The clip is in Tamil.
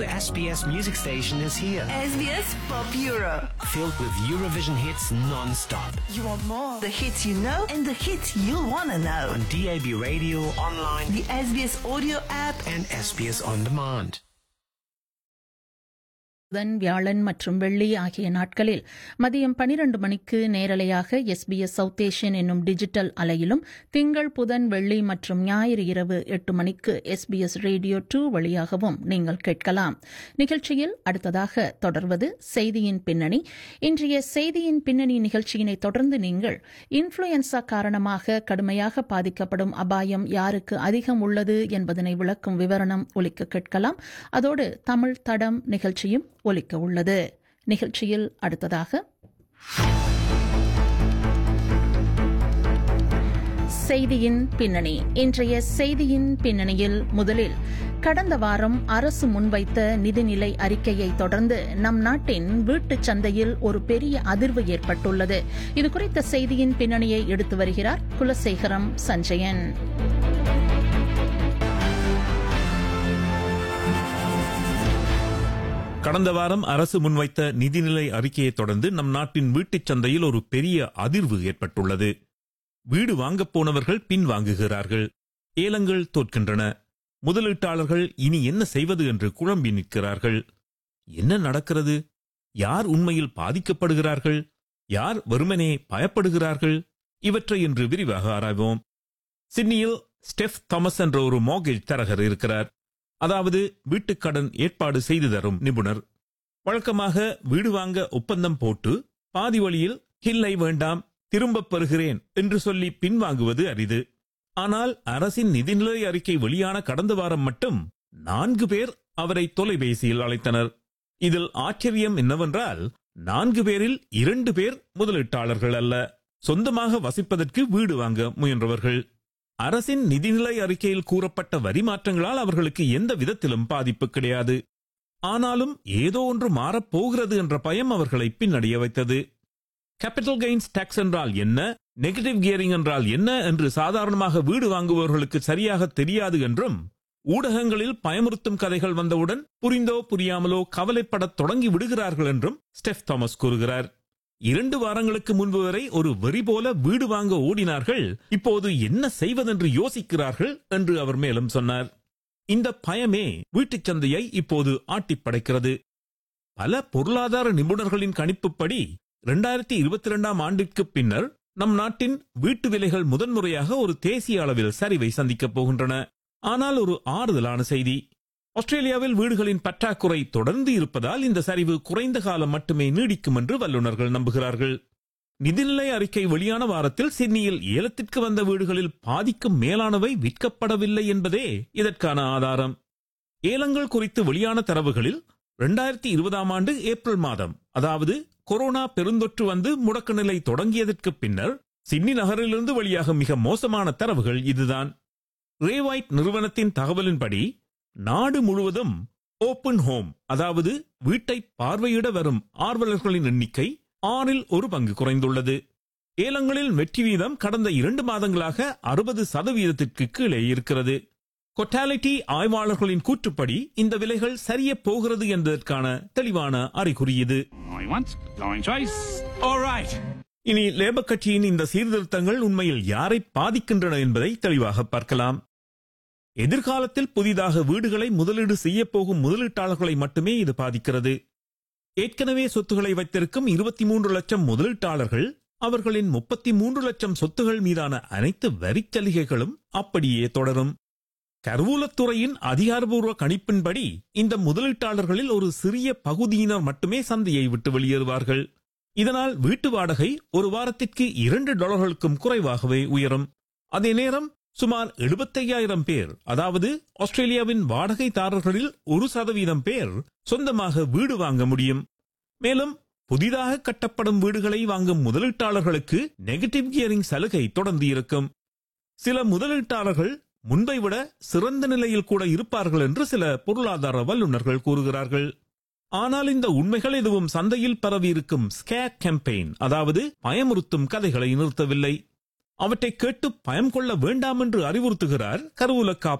SBS music station is here. SBS Pop Euro. Filled with Eurovision hits non-stop. You want more? The hits you know and the hits you'll want to know. On DAB radio, online, The SBS audio app. and SBS On Demand. புதன் வியாழன் மற்றும் வெள்ளி ஆகிய நாட்களில் மதியம் பனிரண்டு மணிக்கு நேரலையாக எஸ்பிஎஸ் சவுத் ஏஷியன் என்னும் டிஜிட்டல் அலையிலும் திங்கள் புதன் வெள்ளி மற்றும் ஞாயிறு இரவு எட்டு மணிக்கு எஸ்பிஎஸ் ரேடியோ டூ வழியாகவும் நீங்கள் கேட்கலாம் நிகழ்ச்சியில் அடுத்ததாக தொடர்வது செய்தியின் பின்னணி இன்றைய செய்தியின் பின்னணி நிகழ்ச்சியினை தொடர்ந்து நீங்கள் இன்ஃபுளுயன்சா காரணமாக கடுமையாக பாதிக்கப்படும் அபாயம் யாருக்கு அதிகம் உள்ளது என்பதனை விளக்கும் விவரணம் ஒலிக்க கேட்கலாம் அதோடு தமிழ் தடம் நிகழ்ச்சியும் ஒலிக்க உள்ளது நிகழ்ச்சியில் அடுத்ததாக செய்தியின் பின்னணி இன்றைய செய்தியின் பின்னணியில் முதலில் கடந்த வாரம் அரசு முன்வைத்த நிதிநிலை அறிக்கையை தொடர்ந்து நம் நாட்டின் வீட்டுச் சந்தையில் ஒரு பெரிய அதிர்வு ஏற்பட்டுள்ளது இதுகுறித்த செய்தியின் பின்னணியை எடுத்து வருகிறார் குலசேகரம் சஞ்சயன் கடந்த வாரம் அரசு முன்வைத்த நிதிநிலை அறிக்கையைத் தொடர்ந்து நம் நாட்டின் வீட்டுச் சந்தையில் ஒரு பெரிய அதிர்வு ஏற்பட்டுள்ளது வீடு வாங்கப் போனவர்கள் பின் வாங்குகிறார்கள் ஏலங்கள் தோற்கின்றன முதலீட்டாளர்கள் இனி என்ன செய்வது என்று குழம்பி நிற்கிறார்கள் என்ன நடக்கிறது யார் உண்மையில் பாதிக்கப்படுகிறார்கள் யார் வெறுமனே பயப்படுகிறார்கள் இவற்றை இன்று விரிவாக ஆராய்வோம் சிட்னியில் ஸ்டெஃப் தாமஸ் என்ற ஒரு மோகேஜ் தரகர் இருக்கிறார் அதாவது வீட்டுக்கடன் ஏற்பாடு செய்து தரும் நிபுணர் வழக்கமாக வீடு வாங்க ஒப்பந்தம் போட்டு பாதி வழியில் இல்லை வேண்டாம் திரும்பப் பெறுகிறேன் என்று சொல்லி பின்வாங்குவது அரிது ஆனால் அரசின் நிதிநிலை அறிக்கை வெளியான கடந்த வாரம் மட்டும் நான்கு பேர் அவரை தொலைபேசியில் அழைத்தனர் இதில் ஆச்சரியம் என்னவென்றால் நான்கு பேரில் இரண்டு பேர் முதலீட்டாளர்கள் அல்ல சொந்தமாக வசிப்பதற்கு வீடு வாங்க முயன்றவர்கள் அரசின் நிதிநிலை அறிக்கையில் கூறப்பட்ட வரி மாற்றங்களால் அவர்களுக்கு எந்த விதத்திலும் பாதிப்பு கிடையாது ஆனாலும் ஏதோ ஒன்று மாறப் போகிறது என்ற பயம் அவர்களை பின்னடைய வைத்தது கேபிட்டல் கெயின்ஸ் டாக்ஸ் என்றால் என்ன நெகட்டிவ் கியரிங் என்றால் என்ன என்று சாதாரணமாக வீடு வாங்குபவர்களுக்கு சரியாக தெரியாது என்றும் ஊடகங்களில் பயமுறுத்தும் கதைகள் வந்தவுடன் புரிந்தோ புரியாமலோ கவலைப்படத் தொடங்கி விடுகிறார்கள் என்றும் ஸ்டெஃப் தாமஸ் கூறுகிறார் இரண்டு வாரங்களுக்கு முன்பு வரை ஒரு வெறி போல வீடு வாங்க ஓடினார்கள் இப்போது என்ன செய்வதென்று யோசிக்கிறார்கள் என்று அவர் மேலும் சொன்னார் இந்த பயமே வீட்டுச் சந்தையை இப்போது ஆட்டிப் படைக்கிறது பல பொருளாதார நிபுணர்களின் கணிப்புப்படி இரண்டாயிரத்தி இருபத்தி இரண்டாம் ஆண்டிற்கு பின்னர் நம் நாட்டின் வீட்டு விலைகள் முதன்முறையாக ஒரு தேசிய அளவில் சரிவை சந்திக்கப் போகின்றன ஆனால் ஒரு ஆறுதலான செய்தி ஆஸ்திரேலியாவில் வீடுகளின் பற்றாக்குறை தொடர்ந்து இருப்பதால் இந்த சரிவு குறைந்த காலம் மட்டுமே நீடிக்கும் என்று வல்லுநர்கள் நம்புகிறார்கள் நிதிநிலை அறிக்கை வெளியான வாரத்தில் சிட்னியில் ஏலத்திற்கு வந்த வீடுகளில் பாதிக்கும் மேலானவை விற்கப்படவில்லை என்பதே இதற்கான ஆதாரம் ஏலங்கள் குறித்து வெளியான தரவுகளில் இரண்டாயிரத்தி இருபதாம் ஆண்டு ஏப்ரல் மாதம் அதாவது கொரோனா பெருந்தொற்று வந்து முடக்க நிலை தொடங்கியதற்கு பின்னர் சிட்னி நகரிலிருந்து வெளியாக மிக மோசமான தரவுகள் இதுதான் ரேவைட் நிறுவனத்தின் தகவலின்படி நாடு முழுவதும் ஓபன் ஹோம் அதாவது வீட்டை பார்வையிட வரும் ஆர்வலர்களின் எண்ணிக்கை ஆறில் ஒரு பங்கு குறைந்துள்ளது ஏலங்களில் வெற்றி வீதம் கடந்த இரண்டு மாதங்களாக அறுபது சதவீதத்திற்கு கீழே இருக்கிறது கொட்டாலிட்டி ஆய்வாளர்களின் கூற்றுப்படி இந்த விலைகள் சரியப் போகிறது என்பதற்கான தெளிவான அறிகுறி இது Going once, going twice. All right. இனி லேபர் கட்சியின் இந்த சீர்திருத்தங்கள் உண்மையில் யாரை பாதிக்கின்றன என்பதை தெளிவாக பார்க்கலாம் எதிர்காலத்தில் புதிதாக வீடுகளை முதலீடு செய்யப் போகும் முதலீட்டாளர்களை மட்டுமே இது பாதிக்கிறது ஏற்கனவே சொத்துக்களை வைத்திருக்கும் இருபத்தி மூன்று லட்சம் முதலீட்டாளர்கள் அவர்களின் முப்பத்தி மூன்று லட்சம் சொத்துகள் மீதான அனைத்து வரிச் சலுகைகளும் அப்படியே தொடரும் கருவூலத்துறையின் அதிகாரபூர்வ கணிப்பின்படி இந்த முதலீட்டாளர்களில் ஒரு சிறிய பகுதியினர் மட்டுமே சந்தையை விட்டு வெளியேறுவார்கள் இதனால் வீட்டு வாடகை ஒரு வாரத்திற்கு இரண்டு டாலர்களுக்கும் குறைவாகவே உயரும் அதே நேரம் சுமார் 75000 பேர் அதாவது ஆஸ்திரேலியாவின் வாடகைதாரர்களில் ஒரு சதவீதம் பேர் சொந்தமாக வீடு வாங்க முடியும் மேலும் புதிதாக கட்டப்படும் வீடுகளை வாங்கும் முதலீட்டாளர்களுக்கு நெகட்டிவ் கியரிங் சலுகை தொடர்ந்து இருக்கும் சில முதலீட்டாளர்கள் முன்பை விட சிறந்த நிலையில் கூட இருப்பார்கள் என்று சில பொருளாதார வல்லுநர்கள் கூறுகிறார்கள் ஆனால் இந்த உண்மைகள் எதுவும் சந்தையில் பரவியிருக்கும் ஸ்கேர் கேம்பெயின் அதாவது பயமுறுத்தும் கதைகளை நிறுத்தவில்லை அவற்றை கேட்டு பயம் கொள்ள வேண்டாம் என்று அறிவுறுத்துகிறார் கருவூல காப்பு